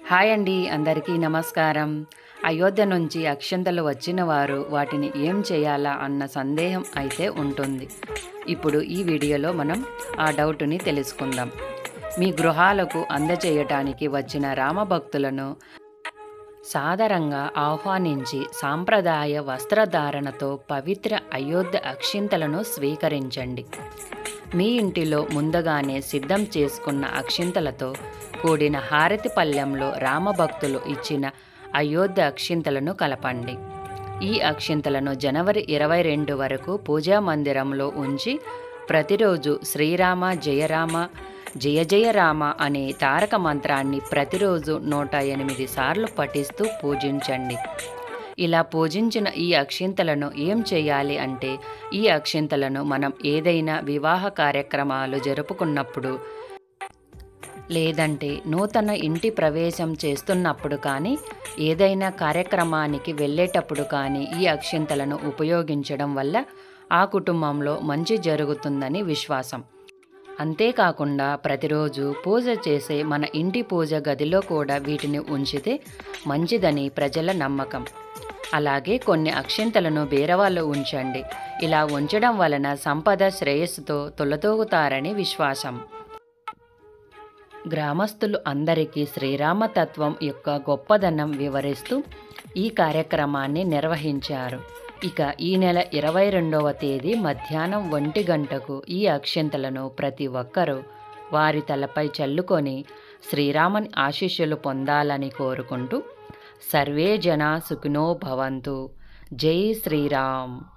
hi అండి అందరికీ నమస్కారం అయోధ్య నుంచి అక్షంతలు వచ్చిన వారు వాటిని ఏం చేయాలా అన్న సందేహం అయితే ఉంటుంది ఇప్పుడు ఈ వీడియోలో మనం ఆ డౌట్ని తెలుసుకుందాం మీ గృహాలకు అందజేయటానికి వచ్చిన రామభక్తులను సాదరంగా ఆహ్వానించి సాంప్రదాయ వస్త్రధారణతో పవిత్ర అయోధ్య అక్షింతలను స్వీకరించండి మీ ఇంటిలో ముందుగానే సిద్ధం చేసుకున్న అక్షింతలతో కూడిన హారతి పళ్ళెంలో రామభక్తులు ఇచ్చిన అయోధ్య అక్షింతలను కలపండి ఈ అక్షింతలను జనవరి ఇరవై రెండు వరకు పూజా మందిరంలో ఉంచి ప్రతిరోజు శ్రీరామ జయరామ జయ జయ రామ అనే తారక మంత్రాన్ని ప్రతిరోజు నూట ఎనిమిది సార్లు పఠిస్తూ పూజించండి ఇలా పూజించిన ఈ అక్షింతలను ఏం చేయాలి అంటే ఈ అక్షింతలను మనం ఏదైనా వివాహ కార్యక్రమాలు జరుపుకున్నప్పుడు లేదంటే నూతన ఇంటి ప్రవేశం చేస్తున్నప్పుడు కానీ ఏదైనా కార్యక్రమానికి వెళ్ళేటప్పుడు కానీ ఈ అక్షింతలను ఉపయోగించడం వల్ల ఆ కుటుంబంలో మంచి జరుగుతుందని విశ్వాసం అంతేకాకుండా ప్రతిరోజు పూజ చేసే మన ఇంటి పూజ గదిలో కూడా వీటిని ఉంచితే మంచిదని ప్రజల నమ్మకం అలాగే కొన్ని అక్షింతలను బేరవాళ్ళు ఉంచండి ఇలా ఉంచడం వలన సంపద శ్రేయస్సుతో తొలతూగుతారని విశ్వాసం గ్రామస్తులు అందరికీ శ్రీరామతత్వం యొక్క గొప్పదనం వివరిస్తూ ఈ కార్యక్రమాన్ని నిర్వహించారు ఇక ఈ నెల ఇరవై రెండవ తేదీ మధ్యాహ్నం ఒంటి గంటకు ఈ అక్షింతలను ప్రతి ఒక్కరూ వారి తలపై చల్లుకొని శ్రీరామని ఆశీస్సులు పొందాలని కోరుకుంటూ సర్వే జన సుఖినో భవంతు జై శ్రీరామ్